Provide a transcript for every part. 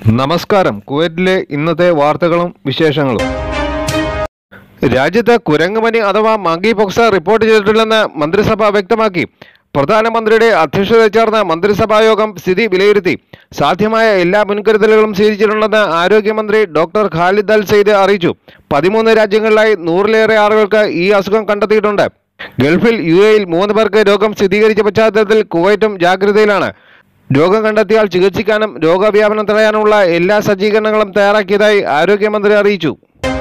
നമസ്കാരം കുവൈറ്റിലെ ഇന്നത്തെ വാർത്തകളും വിശേഷങ്ങളും രാജ്യത്ത് കുരങ്ങുപനി അഥവാ മങ്കി പോക്സ് റിപ്പോർട്ട് ചെയ്തിട്ടില്ലെന്ന് മന്ത്രിസഭ വ്യക്തമാക്കി പ്രധാനമന്ത്രിയുടെ അധ്യക്ഷതയിൽ ചേർന്ന മന്ത്രിസഭാ യോഗം സ്ഥിതി വിലയിരുത്തി സാധ്യമായ എല്ലാ മുൻകരുതലുകളും സ്വീകരിച്ചിട്ടുണ്ടെന്ന് ആരോഗ്യമന്ത്രി ഡോക്ടർ ഖാലിദ് അൽ സെയ്ദ് അറിയിച്ചു പതിമൂന്ന് രാജ്യങ്ങളിലായി നൂറിലേറെ ആളുകൾക്ക് ഈ അസുഖം കണ്ടെത്തിയിട്ടുണ്ട് ഗൾഫിൽ യു എയിൽ മൂന്ന് പേർക്ക് രോഗം സ്ഥിരീകരിച്ച പശ്ചാത്തലത്തിൽ കുവൈറ്റും ജാഗ്രതയിലാണ് രോഗം കണ്ടെത്തിയാൽ ചികിത്സിക്കാനും രോഗവ്യാപനം തടയാനുമുള്ള എല്ലാ സജ്ജീകരണങ്ങളും തയ്യാറാക്കിയതായി ആരോഗ്യമന്ത്രി അറിയിച്ചു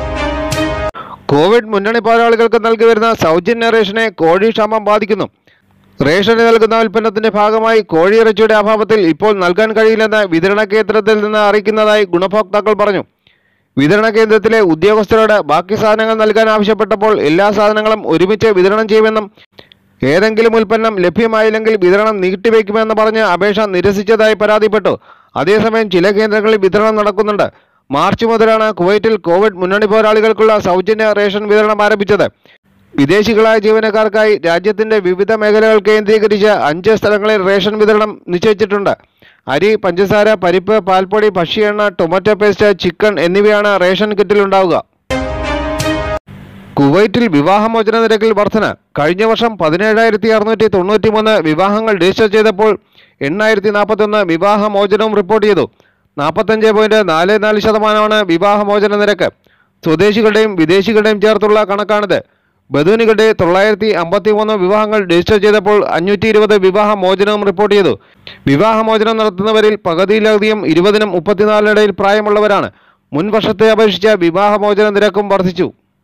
കോവിഡ് മുന്നണി പോരാളികൾക്ക് നൽകി വരുന്ന സൗജന്യ റേഷനെ കോഴിക്ഷാമം ബാധിക്കുന്നു റേഷന് നൽകുന്ന ഉൽപ്പന്നത്തിന്റെ ഭാഗമായി കോഴിയിറച്ചിയുടെ അഭാവത്തിൽ ഇപ്പോൾ നൽകാൻ കഴിയില്ലെന്ന് വിതരണ കേന്ദ്രത്തിൽ നിന്ന് അറിയിക്കുന്നതായി ഗുണഭോക്താക്കൾ പറഞ്ഞു വിതരണ കേന്ദ്രത്തിലെ ഉദ്യോഗസ്ഥരോട് ബാക്കി സാധനങ്ങൾ നൽകാൻ ആവശ്യപ്പെട്ടപ്പോൾ എല്ലാ സാധനങ്ങളും ഒരുമിച്ച് വിതരണം ചെയ്യുമെന്നും ഏതെങ്കിലും ഉൽപ്പന്നം ലഭ്യമായില്ലെങ്കിൽ വിതരണം നീട്ടിവെക്കുമെന്ന് പറഞ്ഞ് അപേക്ഷ നിരസിച്ചതായി പരാതിപ്പെട്ടു അതേസമയം ചില കേന്ദ്രങ്ങളിൽ വിതരണം നടക്കുന്നുണ്ട് മാർച്ച് മുതലാണ് കുവൈറ്റിൽ കോവിഡ് മുന്നണി പോരാളികൾക്കുള്ള സൗജന്യ റേഷൻ വിതരണം ആരംഭിച്ചത് വിദേശികളായ ജീവനക്കാർക്കായി രാജ്യത്തിന്റെ വിവിധ മേഖലകൾ കേന്ദ്രീകരിച്ച് അഞ്ച് സ്ഥലങ്ങളിൽ റേഷൻ വിതരണം നിശ്ചയിച്ചിട്ടുണ്ട് അരി പഞ്ചസാര പരിപ്പ് പാൽപ്പൊടി ഭക്ഷ്യ എണ്ണ ടൊമാറ്റോ പേസ്റ്റ് ചിക്കൻ എന്നിവയാണ് റേഷൻ കിറ്റിലുണ്ടാവുക കുവൈറ്റിൽ വിവാഹമോചന നിരക്കിൽ വർധന കഴിഞ്ഞ വർഷം പതിനേഴായിരത്തി അറുന്നൂറ്റി തൊണ്ണൂറ്റി മൂന്ന് വിവാഹങ്ങൾ രജിസ്റ്റർ ചെയ്തപ്പോൾ എണ്ണായിരത്തി നാൽപ്പത്തൊന്ന് വിവാഹമോചനവും റിപ്പോർട്ട് ചെയ്തു നാൽപ്പത്തഞ്ച് പോയിന്റ് നാല് നാല് ശതമാനമാണ് വിവാഹമോചന നിരക്ക് സ്വദേശികളുടെയും വിദേശികളുടെയും ചേർത്തുള്ള കണക്കാണിത് ബദൂനികളുടെ തൊള്ളായിരത്തി അമ്പത്തി മൂന്ന് വിവാഹങ്ങൾ രജിസ്റ്റർ ചെയ്തപ്പോൾ അഞ്ഞൂറ്റി ഇരുപത് വിവാഹമോചനവും റിപ്പോർട്ട് ചെയ്തു വിവാഹമോചനം നടത്തുന്നവരിൽ പകുതിയിലധികം ഇരുപതിനും മുപ്പത്തിനാലിനിടയിൽ പ്രായമുള്ളവരാണ് മുൻ വർഷത്തെ അപേക്ഷിച്ച് വിവാഹമോചന നിരക്കും വർദ്ധിച്ചു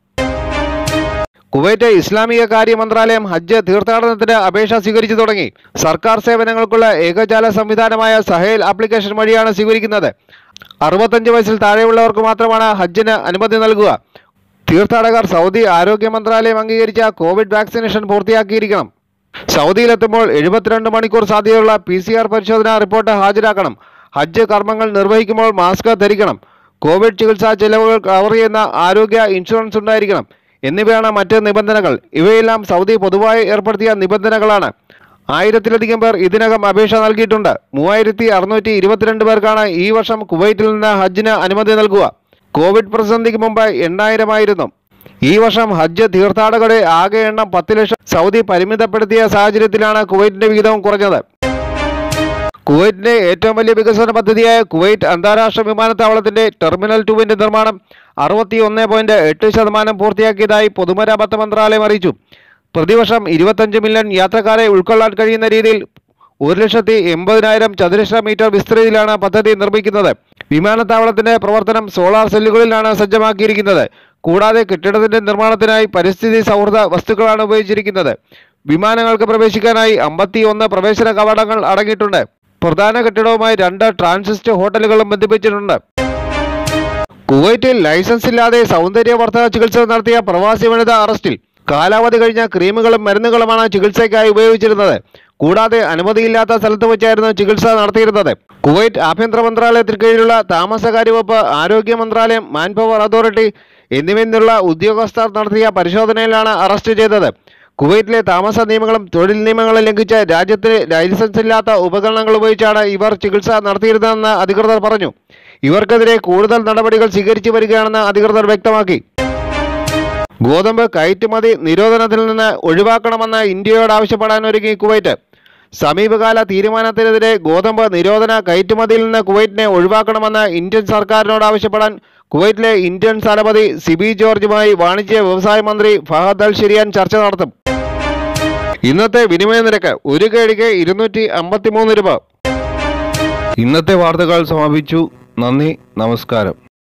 കുവൈറ്റ് ഇസ്ലാമിക കാര്യ മന്ത്രാലയം ഹജ്ജ് തീർത്ഥാടനത്തിന് അപേക്ഷ സ്വീകരിച്ചു തുടങ്ങി സർക്കാർ സേവനങ്ങൾക്കുള്ള ഏകജാല സംവിധാനമായ സഹേൽ ആപ്ലിക്കേഷൻ വഴിയാണ് സ്വീകരിക്കുന്നത് അറുപത്തഞ്ച് വയസ്സിൽ താഴെയുള്ളവർക്ക് മാത്രമാണ് ഹജ്ജിന് അനുമതി നൽകുക തീർത്ഥാടകർ സൗദി ആരോഗ്യ മന്ത്രാലയം അംഗീകരിച്ച കോവിഡ് വാക്സിനേഷൻ പൂർത്തിയാക്കിയിരിക്കണം സൗദിയിലെത്തുമ്പോൾ എഴുപത്തിരണ്ട് മണിക്കൂർ സാധ്യതയുള്ള പി സി ആർ പരിശോധനാ റിപ്പോർട്ട് ഹാജരാക്കണം ഹജ്ജ് കർമ്മങ്ങൾ നിർവഹിക്കുമ്പോൾ മാസ്ക് ധരിക്കണം കോവിഡ് ചികിത്സാ ചെലവുകൾ കവർ ചെയ്യുന്ന ആരോഗ്യ ഇൻഷുറൻസ് ഉണ്ടായിരിക്കണം എന്നിവയാണ് മറ്റ് നിബന്ധനകൾ ഇവയെല്ലാം സൗദി പൊതുവായി ഏർപ്പെടുത്തിയ നിബന്ധനകളാണ് ആയിരത്തിലധികം പേർ ഇതിനകം അപേക്ഷ നൽകിയിട്ടുണ്ട് മൂവായിരത്തി അറുന്നൂറ്റി ഇരുപത്തിരണ്ട് പേർക്കാണ് ഈ വർഷം കുവൈറ്റിൽ നിന്ന് ഹജ്ജിന് അനുമതി നൽകുക കോവിഡ് പ്രതിസന്ധിക്ക് മുമ്പ് എണ്ണായിരമായിരുന്നു ഈ വർഷം ഹജ്ജ് തീർത്ഥാടകരുടെ ആകെ എണ്ണം പത്ത് ലക്ഷം സൗദി പരിമിതപ്പെടുത്തിയ സാഹചര്യത്തിലാണ് കുവൈറ്റിന്റെ വിഹിതവും കുറഞ്ഞത് കുവൈറ്റിന്റെ ഏറ്റവും വലിയ വികസന പദ്ധതിയായ കുവൈറ്റ് അന്താരാഷ്ട്ര വിമാനത്താവളത്തിന്റെ ടെർമിനൽ ടുവിന്റെ നിർമ്മാണം അറുപത്തി ഒന്ന് പോയിന്റ് എട്ട് ശതമാനം പൂർത്തിയാക്കിയതായി പൊതുമരാമത്ത് മന്ത്രാലയം അറിയിച്ചു പ്രതിവർഷം ഇരുപത്തഞ്ച് മില്യൺ യാത്രക്കാരെ ഉൾക്കൊള്ളാൻ കഴിയുന്ന രീതിയിൽ ഒരു ലക്ഷത്തി എൺപതിനായിരം ചതുരശ്ര മീറ്റർ വിസ്തൃതിയിലാണ് പദ്ധതി നിർമ്മിക്കുന്നത് വിമാനത്താവളത്തിന്റെ പ്രവർത്തനം സോളാർ സെല്ലുകളിലാണ് സജ്ജമാക്കിയിരിക്കുന്നത് കൂടാതെ കെട്ടിടത്തിന്റെ നിർമ്മാണത്തിനായി പരിസ്ഥിതി സൗഹൃദ വസ്തുക്കളാണ് ഉപയോഗിച്ചിരിക്കുന്നത് വിമാനങ്ങൾക്ക് പ്രവേശിക്കാനായി അമ്പത്തി ഒന്ന് പ്രവേശന കവാടങ്ങൾ അടങ്ങിയിട്ടുണ്ട് പ്രധാന കെട്ടിടവുമായി രണ്ട് ട്രാൻസിസ്റ്റ് ഹോട്ടലുകളും ബന്ധിപ്പിച്ചിട്ടുണ്ട് കുവൈറ്റിൽ ലൈസൻസ് ഇല്ലാതെ സൗന്ദര്യവർദ്ധക ചികിത്സ നടത്തിയ പ്രവാസി വനിത അറസ്റ്റിൽ കാലാവധി കഴിഞ്ഞ ക്രീമുകളും മരുന്നുകളുമാണ് ചികിത്സയ്ക്കായി ഉപയോഗിച്ചിരുന്നത് കൂടാതെ അനുമതിയില്ലാത്ത സ്ഥലത്ത് വെച്ചായിരുന്നു ചികിത്സ നടത്തിയിരുന്നത് കുവൈറ്റ് ആഭ്യന്തര മന്ത്രാലയത്തിന് കീഴിലുള്ള താമസകാര്യ വകുപ്പ് ആരോഗ്യ മന്ത്രാലയം മാൻപവർ അതോറിറ്റി എന്നിവയിൽ നിന്നുള്ള ഉദ്യോഗസ്ഥർ നടത്തിയ പരിശോധനയിലാണ് അറസ്റ്റ് ചെയ്തത് കുവൈറ്റിലെ താമസ നിയമങ്ങളും തൊഴിൽ നിയമങ്ങളും ലംഘിച്ച് രാജ്യത്തിന് ലൈസൻസ് ഇല്ലാത്ത ഉപകരണങ്ങൾ ഉപയോഗിച്ചാണ് ഇവർ ചികിത്സ നടത്തിയിരുന്നതെന്ന് അധികൃതർ പറഞ്ഞു ഇവർക്കെതിരെ കൂടുതൽ നടപടികൾ സ്വീകരിച്ചു വരികയാണെന്ന് അധികൃതർ വ്യക്തമാക്കി ഗോതമ്പ് കയറ്റുമതി നിരോധനത്തിൽ നിന്ന് ഒഴിവാക്കണമെന്ന് ഇന്ത്യയോട് ആവശ്യപ്പെടാൻ ഒരുങ്ങി കുവൈറ്റ് സമീപകാല തീരുമാനത്തിനെതിരെ ഗോതമ്പ് നിരോധന കയറ്റുമതിയിൽ നിന്ന് കുവൈറ്റിനെ ഒഴിവാക്കണമെന്ന് ഇന്ത്യൻ സർക്കാരിനോട് ആവശ്യപ്പെടാൻ കുവൈറ്റിലെ ഇന്ത്യൻ സ്ഥാനപതി സിബി ജോർജുമായി വാണിജ്യ വ്യവസായ മന്ത്രി ഫഹദ് അൽ ഷെരിയാൻ ചർച്ച നടത്തും ഇന്നത്തെ വിനിമയ നിരക്ക് ഒരു കേടിക്ക് ഇരുന്നൂറ്റി അമ്പത്തി മൂന്ന് രൂപ ഇന്നത്തെ വാർത്തകൾ സമാപിച്ചു നന്ദി നമസ്കാരം